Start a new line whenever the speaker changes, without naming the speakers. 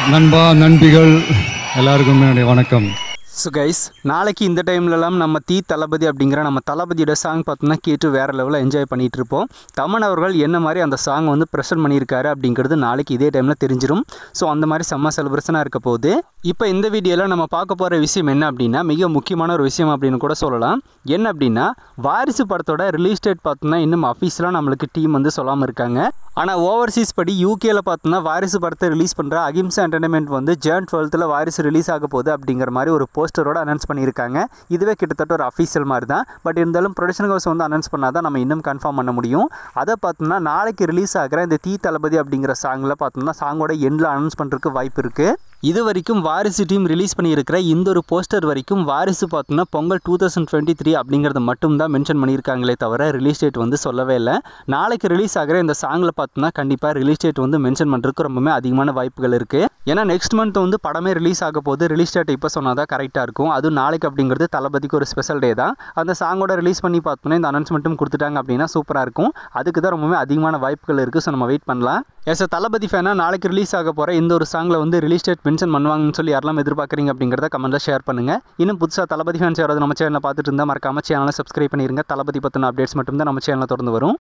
நண்பா நண்பிகள் எல்லாருக்கும் என்னுடைய வணக்கம்
ஸோ கைஸ் நாளைக்கு இந்த டைம்லலாம் நம்ம தீ தளபதி அப்படிங்கிற நம்ம தளபதியோட சாங் பார்த்தோம்னா கேட்டு வேறு லெவலில் என்ஜாய் பண்ணிகிட்டு இருப்போம் தமன் அவர்கள் என்ன மாதிரி அந்த சாங் வந்து ப்ரெசென்ட் பண்ணியிருக்காரு அப்படிங்கிறது நாளைக்கு இதே டைமில் தெரிஞ்சிடும் ஸோ அந்த மாதிரி செம்ம செலிப்ரேஷனாக இருக்க போகுது இப்போ இந்த வீடியோவில் நம்ம பார்க்க போகிற விஷயம் என்ன அப்படின்னா மிக முக்கியமான ஒரு விஷயம் அப்படின்னு கூட சொல்லலாம் என்ன அப்படின்னா வாரிசு படத்தோட ரிலீஸ் டேட் பார்த்தோம்னா இன்னும் அஃபீஷியலாக நம்மளுக்கு டீம் வந்து சொல்லாமல் இருக்காங்க ஆனால் ஓவர்சீஸ் படி யூகேல பார்த்தோம்னா வாரிசு படத்தை ரிலீஸ் பண்ணுற அகிம்சா என்டர்டைன்மெண்ட் வந்து ஜேன் டுவெல்த்தில் வாரிசு ரிலீஸ் ஆக போகுது அப்படிங்கிற மாதிரி ஒரு போஸ்டரோட அனௌன்ஸ் பண்ணியிருக்காங்க இதுவே கிட்டத்தட்ட ஒரு அஃபீஷியல் மாதிரி தான் பட் இருந்தாலும் ப்ரொடக்ஷன் ஹவுஸ் வந்து அனௌன்ஸ் பண்ணால் தான் நம்ம இன்னும் கன்ஃபார்ம் பண்ண முடியும் அதை பார்த்தோம்னா நாளைக்கு ரிலீஸ் ஆகிற இந்த தீ தளபதி அப்படிங்கிற சாங்கில் பார்த்தோம்னா சாங்கோட எண்டில் அனௌன்ஸ் பண்ணுறதுக்கு வாய்ப்பு இருக்குது இது வரைக்கும் வாரிசு டீம் ரிலீஸ் பண்ணியிருக்கிற இந்த ஒரு போஸ்டர் வரைக்கும் வாரிசு பார்த்தோம்னா Pongal two thousand twenty three அப்படிங்கிறத மட்டும் தான் மென்ஷன் பண்ணியிருக்காங்களே தவிர ரிலீஸ் டேட் வந்து சொல்லவே இல்லை நாளைக்கு ரிலீஸ் ஆகிற இந்த சாங்கில் பார்த்தோம்னா கண்டிப்பாக ரிலீஸ் டேட் வந்து மென்ஷன் பண்ணுறதுக்கு ரொம்பவே அதிகமான வாய்ப்புகள் இருக்குது ஏன்னா நெக்ஸ்ட் மந்த் வந்து படமே ரிலீஸ் ஆக போது ரிலீஸ் டேட் இப்போ சொன்னால் தான் கரெக்டாக இருக்கும் அதுவும் நாளைக்கு அப்படிங்கிறது தளபதிக்கு ஒரு ஸ்பெஷல் டே தான் அந்த சாங்கோட ரிலீஸ் பண்ணி பார்த்தோம்னா இந்த அனௌன்ஸ்மெண்ட்டும் கொடுத்துட்டாங்க அப்படின்னா சூப்பராக இருக்கும் அதுக்கு தான் ரொம்பவே அதிகமான வாய்ப்புகள் இருக்குது ஸோ நம்ம வெயிட் பண்ணலாம் எஸ் தளபதி ஃபேனாக நாளைக்கு ரிலீஸ் ஆக போகிற இந்த ஒரு சாங்கில் வந்து ரிலீஸ் டேட் மென்ஷன் பண்ணுவாங்கன்னு சொல்லி யாரெல்லாம் எதிர்பார்க்குறீங்க அப்படிங்கிறத கமெண்ட்டில் ஷேர் பண்ணுங்கள் இன்னும் புதுசாக தளபதி ஃபேன்ஸ் யாராவது நம்ம சேனலை பார்த்துட்டு இருந்தால் மறக்காம சேனலை சப்ஸ்கிரைப் பண்ணிருங்க தளபதி பற்றின அப்டேட்ஸ் மட்டும் தான் நம்ம சேனலில் தொடர்ந்து வரும்